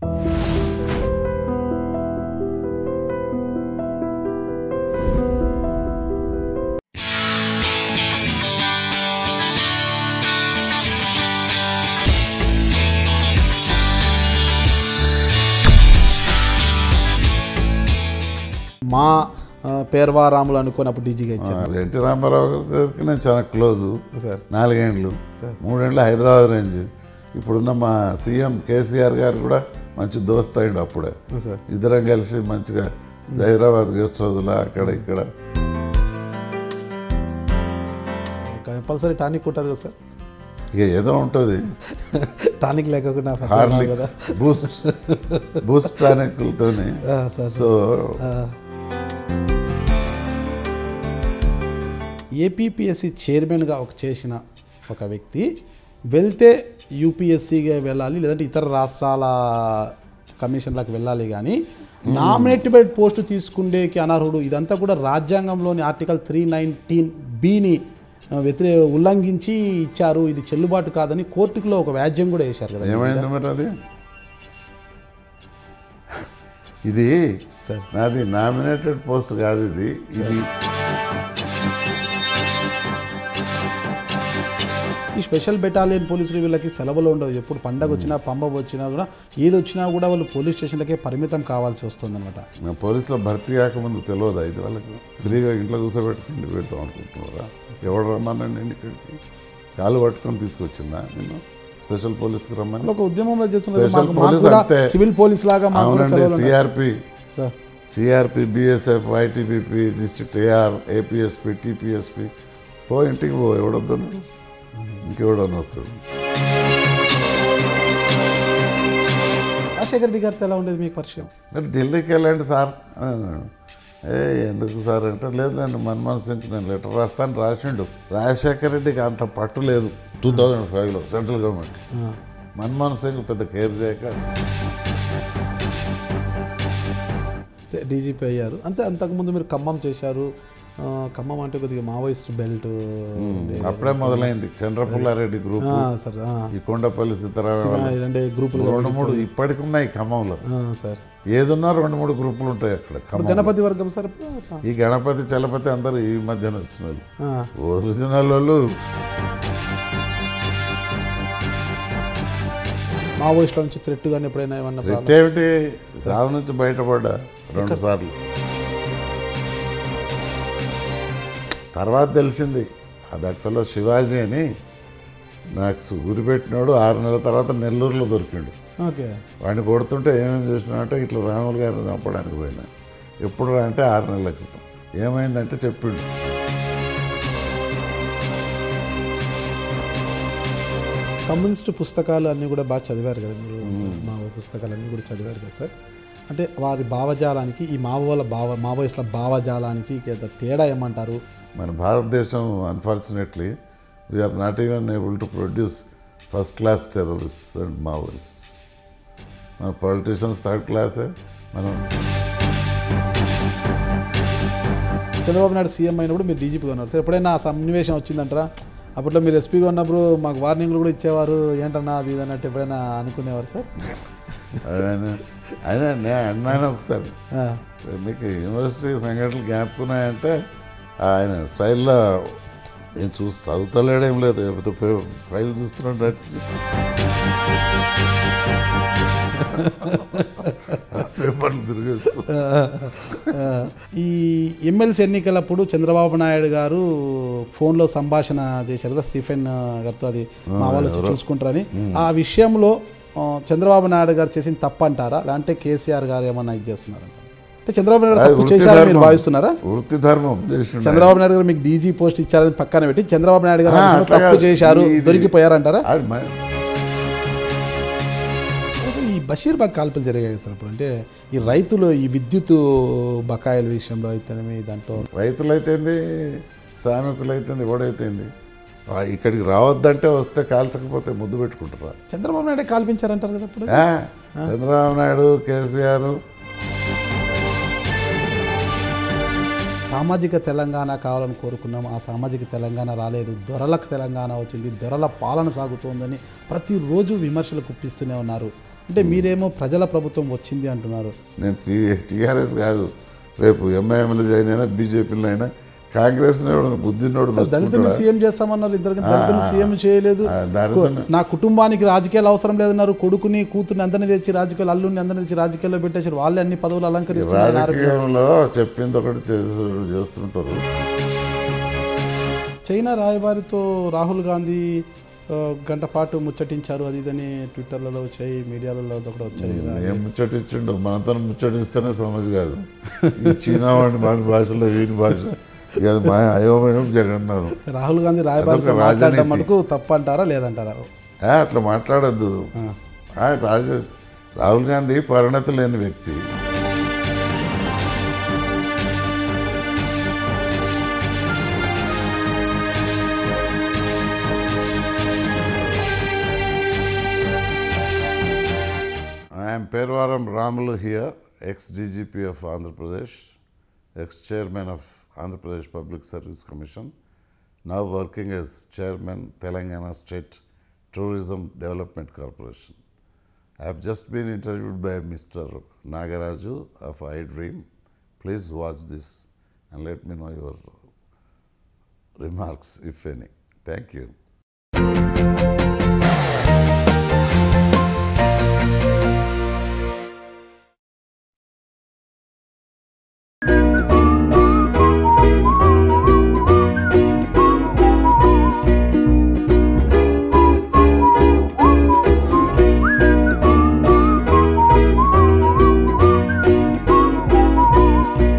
మా ఆ, పేర్వారాములు అనుకుని అప్పుడు డీజీగా ఇచ్చారు ఎన్టీ రామారావు గారికి నేను చాలా క్లోజు సార్ నాలుగేండ్లు మూడేండ్లు హైదరాబాద్ రేంజ్ ఇప్పుడున్న మా సీఎం కేసీఆర్ గారు కూడా మంచి దోస్త్ అయిండు అప్పుడే సార్ ఇద్దరం కలిసి మంచిగా హైదరాబాద్ గెస్ట్ హౌస్లో అక్కడ ఇక్కడ కంపల్సరీ టానిక్ ఉంటుంది కదా సార్ ఇక ఏదో ఉంటుంది టానిక్ లేకుండా హార్లిక్స్ బూస్ట్ బూస్ట్ టానిక్లతోని ఆ, సార్ సో ఏపీపీఎస్సీ చైర్మన్గా ఒక చేసిన ఒక వ్యక్తి వెళ్తే యూపీఎస్సీగా వెళ్ళాలి లేదంటే ఇతర రాష్ట్రాల కమిషన్లకు వెళ్ళాలి కానీ నామినేటెడ్ పోస్టు తీసుకుండేకి అనర్హుడు ఇదంతా కూడా రాజ్యాంగంలోని ఆర్టికల్ త్రీ నైన్టీన్ బిని వ్యతిరే ఉల్లంఘించి ఇచ్చారు ఇది చెల్లుబాటు కాదని కోర్టులో ఒక వ్యాజ్యం కూడా వేశారు కదా ఏమైంది మరి అది ఇది సార్. నాది నామినేటెడ్ పోస్ట్ కాదు ఇది ఇది ఈ స్పెషల్ బెటాలియన్ పోలీసులు వీళ్ళకి సెలవులు ఉండవు ఎప్పుడు పండగ వచ్చినా పంబ వచ్చినా కూడా ఏది వచ్చినా కూడా వాళ్ళు పోలీస్ స్టేషన్లకే పరిమితం కావాల్సి వస్తుంది అనమాట నా పోలీసులో భర్తీ కాకముందు తెలియదు ఇది వాళ్ళకు ఫ్రీగా ఇంట్లో కూర్చోబెట్టి తిండి పెడతాం అనుకుంటున్నారా ఎవడు రమ్మనండి నేను ఇక్కడికి కాలు పట్టుకొని తీసుకొచ్చిందా నేను స్పెషల్ పోలీస్కి రమ్మని ఒక ఉద్యమంలో చేస్తున్నారు Special మాకు- మాకు police కూడా అంతే. సివిల్ పోలీస్ లాగా మాకు కూడా అవునండి సెలవులు ఉన్నాయి. CRP sir CRP BSF ITBP district AR APSP TPSP పో ఇంటికి పో ఎవడొద్దు ఇంకెవడని వస్తాడు రాజశేఖర రెడ్డి గారితో ఎలా ఉండేది మీకు పరిచయం మీరు ఢిల్లీకి వెళ్ళండి సార్ అన్నాడు. ఏ ఎందుకు సార్ అంటే లేదు నేను మన్మోహన్ సింగ్ నేను లెటర్ రాస్తాను రాసిండు రాజశేఖర రెడ్డికి అంత పట్టు లేదు టూ థౌజండ్ ఫైవ్లో సెంట్రల్ గవర్నమెంట్ మన్మోహన్ సింగ్ పెద్ద కేర్ చేయక డీజీపీ అయ్యారు అంతే అంతకుముందు మీరు ఖమ్మం చేశారు ఆ, ఖమ్మం అంటే కొద్దిగా మావోయిస్ట్ బెల్ట్ ఉండేది. అప్పుడే మొదలైంది చంద్రపుల్లారెడ్డి గ్రూప్ ఆ, సార్ ఆ. ఈ కొండపల్లి సీతారామ ఆ, రెండు గ్రూపులు రెండు మూడు ఇప్పటికి ఉన్నాయి ఖమ్మంలో ఆ, సార్ ఏదున్నా రెండు మూడు గ్రూపులు ఉంటాయి అక్కడ ఖమ్మం గణపతి వర్గం సార్ ఇప్పుడు అట్లా. ఈ గణపతి చలపతి అందరూ ఈ మధ్యన వచ్చిన వాళ్ళు ఆ, ఒరిజినల్ వాళ్ళు మావోయిస్టుల నుంచి థ్రెట్ కానీ ఎప్పుడైనా ఏమన్నా ప్రాబ్లం రిటేమిటి సాగు నుంచి బయటపడ్డా రెండు సార్లు తర్వాత తెలిసింది ఆ దట్ ఫెలో శివాజీ అని నాకు సు- గురిపెట్టినాడు ఆరు నెలల తర్వాత నెల్లూరులో దొరికిండు ఓకే వాడిని కొడుతుంటే ఏమేమి చేసినాడంటే ఇట్లా రాములు గారిని చంపడానికి పోయినా ఎప్పుడు రా అంటే ఆరు నెలల క్రితం ఏమైందంటే చెప్పిండు కమ్యూనిస్ట్ పుస్తకాలు అన్నీ కూడా బాగా చదివారు కదా మీరు మా పుస్తకాలు అన్నీ కూడా చదివారు కదా సార్ అంటే వారి భావజాలానికి ఈ మావోల భావ మావోయిస్టుల భావజాలానికి ఏదో తేడా ఏమంటారు మన భారతదేశం unfortunately we are not even able to produce first class terrorist and Maoist మన పొలిటీషియన్స్ థర్డ్ క్లాసే మనం చంద్రబాబు నాయుడు సీఎం అయినప్పుడు మీరు డీజీపీగా ఉన్నారు సార్ ఎప్పుడైనా ఆ సన్నివేశం వచ్చిందంటారా అప్పట్లో మీరు ఎస్పీగా ఉన్నప్పుడు మాకు వార్నింగ్లు కూడా ఇచ్చేవారు ఏంటన్నా అది ఇది అన్నట్టు ఎప్పుడైనా అనుకునేవారు సార్ ఆయన ఆయన నేను అన్నాను ఒకసారి ఆ, మీకు యూనివర్సిటీ సంఘటనలు జ్ఞాపకున్నాయంటే ఆయన స్టైల్లో ఏం చూసి చదువుతలేడేం లేదు లేకపోతే పే- ఫైల్ చూస్తున్నాడు పేపర్లు తిరిగేస్తూ ఆ, ఈ ఎమ్మెల్సీ ఎన్నికలప్పుడు చంద్రబాబు నాయుడు గారు ఫోన్లో సంభాషణ చేశారు కదా స్టీఫెన్ గారితో అది మా వాళ్ళు వచ్చి చూసుకుంటారని ఆ విషయంలో ఆ, చంద్రబాబు నాయుడు గారు చేసిన తప్పు అంటారా లేదంటే కేసీఆర్ గారు ఏమన్నా ఇది చేస్తున్నారంట అంటే చంద్రబాబు నాయుడు అది తప్పు వృత్తి చేశారని మీరు ధర్మం. భావిస్తున్నారా వృత్తి ధర్మం చేసిండు చంద్రబాబు నాయుడు గారు మీకు డీజీ పోస్ట్ ఇచ్చారని పక్కన పెట్టి చంద్రబాబు నాయుడు గారు ఆ ఆ, విషయంలో అట్లా తప్పు కాదు. చేశారు ఇది- దొరికిపోయారంటారా అది మ- అసలు ఈ బషీర్ బాగ్ కాల్పులు జరిగాయి సార్ ఇప్పుడు అంటే ఈ రైతులు ఈ విద్యుత్ బకాయిల విషయంలో అయితేనేమి దాంట్లో రైతులైతేంది శ్రామికులైతేంది ఎవడైతేంది ఆ, ఇక్కడికి రావద్దంటే వస్తే కాల్చకపోతే ముద్దు పెట్టుకుంటారా చంద్రబాబు నాయుడు కాల్పించారంటారు కదా ఇప్పుడు ఆ, చంద్రబాబు నాయుడు కేసీఆర్ సామాజిక తెలంగాణ కావాలని కోరుకున్నాం ఆ సామాజిక తెలంగాణ రాలేదు దొరలకు తెలంగాణ వచ్చింది దొరల పాలన సాగుతోందని ప్రతిరోజు విమర్శలు కుప్పిస్తూనే ఉన్నారు అంటే మీరేమో ప్రజల ప్రభుత్వం వచ్చింది అంటున్నారు నేను టీ టీఆర్ఎస్ కాదు రేపు ఎంఐఎంలో జాయిన్ అయినా బీజేపీలో అయినా కాంగ్రెస్ బుద్ధినోడు దళితులు సీఎం చేస్తామన్నారు ఇద్దరు దళితులు సీఎం చేయలేదు దానితో నా కుటుంబానికి రాజకీయాలు అవసరం లేదన్నారు కొడుకుని కూతుర్ని అందరిని తెచ్చి రాజకీయాలు అల్లుని అందరిని తెచ్చి రాజకీయాల్లో పెట్టేశారు వాళ్ళే అన్ని పదవులు అలంకరిస్తున్నారు రాజకీయంలో చెప్పింది ఒకటి చేసు- చేస్తుంటారు చైనా రాయబారితో రాహుల్ గాంధీ ఆ, గంట పాటు ముచ్చటించారు అది ఇదని ట్విట్టర్లలో వచ్చాయి మీడియాలలో కూడా వచ్చాయి కదా ఏం ముచ్చటిచ్చిండు మనతో ముచ్చటిస్తేనే సమజ్ కాదు ఈ చీనా వాడి మన భాషలో వీరి భాష ఇక అది మా అయోమయం జగన్నాథం రాహుల్ గాంధీ రాయబారితో అదొక మాట్లాడడం రాజనీతి. మటుకు తప్పంటారా లేదంటారా ఏ, అట్లా మాట్లాడద్దు రాజ రాహుల్ గాంధీ పరిణతి లేని వ్యక్తి I'm Perwaram Ramulu here ex DGP of Andhra Pradesh ex chairman of Andhra Pradesh public service commission now working as chairman Telangana State Tourism Development Corporation. I have just been interviewed by Mr. Nagaraju of iDream. Please watch this and let me know your remarks, if any. Thank you.